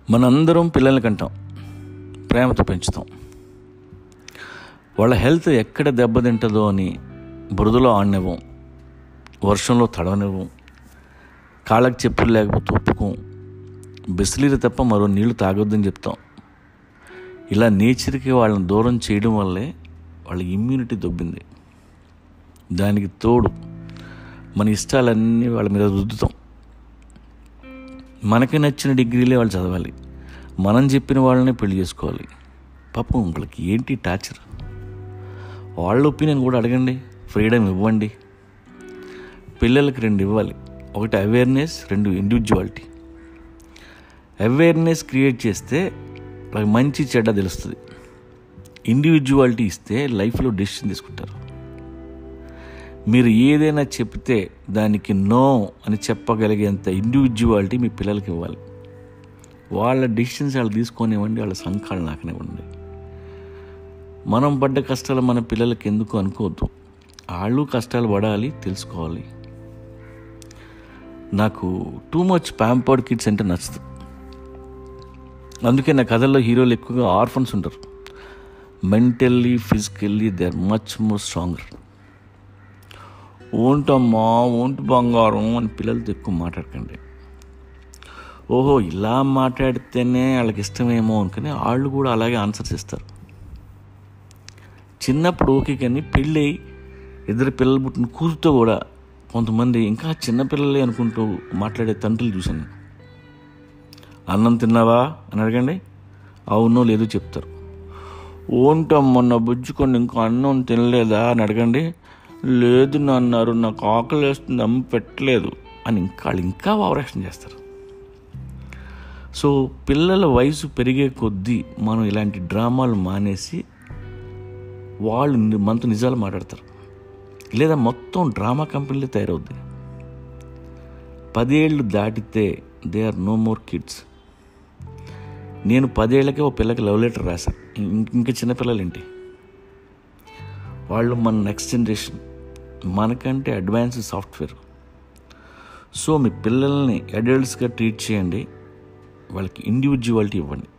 మనందరం పిల్లల్ని కంటాం ప్రేమతో పెంచుతాం వాళ్ళ హెల్త్ ఎక్కడ దెబ్బతింటుందో అని బురదలో ఆడనివ్వం వర్షంలో తడవనివ్వం కాళ్ళకి చెప్పులు లేకపోతే ఒప్పుకోం బిసిలీరు తప్ప మరో నీళ్లు తాగొద్దని చెప్తాం ఇలా నేచర్కి వాళ్ళని దూరం చేయడం వల్లే వాళ్ళ ఇమ్యూనిటీ దొబ్బింది దానికి తోడు మన ఇష్టాలన్నీ వాళ్ళ మీద రుద్దుతాం మనకి నచ్చిన డిగ్రీలే వాళ్ళు చదవాలి మనం చెప్పిన వాళ్ళనే పెళ్లి చేసుకోవాలి పాపం వాళ్ళకి ఏంటి టార్చర్ వాళ్ళ ఒపీనియన్ కూడా అడగండి ఫ్రీడమ్ ఇవ్వండి పిల్లలకి రెండు ఇవ్వాలి ఒకటి అవేర్నెస్ రెండు ఇండివిజువాలిటీ అవేర్నెస్ క్రియేట్ చేస్తే వాళ్ళకి మంచి చెడ్డ తెలుస్తుంది ఇండివిజువాలిటీ ఇస్తే లైఫ్లో డెసిషన్ తీసుకుంటారు మీరు ఏదైనా చెప్తే దానికి నో అని చెప్పగలిగేంత ఇండివిజువాలిటీ మీ పిల్లలకి ఇవ్వాలి వాళ్ళ డిసిషన్స్ వాళ్ళు తీసుకొనివ్వండి వాళ్ళ సంఖాలు నాకనివ్వండి మనం పడ్డ కష్టాలు మన పిల్లలకి ఎందుకు అనుకోవద్దు వాళ్ళు కష్టాలు పడాలి తెలుసుకోవాలి నాకు టూ మచ్ ప్యాంపర్డ్ కిడ్స్ అంటే నచ్చదు అందుకే నా కథల్లో హీరోలు ఎక్కువగా ఆర్ఫన్స్ ఉంటారు mentally physically they are much more stronger ఓంటమ్మా ఓంటి బంగారం అని పిల్లలతో ఎక్కువ మాట్లాడకండి ఓహో ఇలా మాట్లాడితేనే వాళ్ళకి ఇష్టమేమో అనుకుని వాళ్ళు కూడా అలాగే ఆన్సర్స్ ఇస్తారు చిన్నప్పుడు ఓకే కానీ పెళ్ళి ఇద్దరు పిల్లలు పుట్టిన కూతురుతో కూడా కొంతమంది ఇంకా చిన్నపిల్లలే అనుకుంటూ మాట్లాడే తండ్రులు చూశాను అన్నం తిన్నావా అని అడగండి అవునో లేదో చెప్తారు ఓంటం మొన్న బుజ్జుకొని ఇంకా అన్నం తినలేదా అని అడగండి లేదు అన్నారు నాకు ఆకలి వేస్తుంది అమ్మ పెట్టలేదు అని ఇంకా వాళ్ళు ఇంకా ఆపరేషన్ చేస్తారు సో పిల్లల వయసు పెరిగే కొద్దీ మనం ఇలాంటి డ్రామాలు మానేసి వాళ్ళు ని- మనతో నిజాలు మాట్లాడతారు లేదా మొత్తం డ్రామా కంపెనీలే తయారవుద్ది పదేళ్ళు దాటితే they are no more kids నేను పదేళ్లకే ఓ పిల్లకి లవ్ లెటర్ రాశాను ఇం- ఇంకా చిన్నపిల్లలు ఏంటి వాళ్ళు మన నెక్స్ట్ జనరేషన్ మనకంటే అడ్వాన్స్ సాఫ్ట్వేర్ సో మీ పిల్లల్ని అడల్ట్స్గా ట్రీట్ చేయండి వాళ్ళకి ఇండివిజువాలిటీ ఇవ్వండి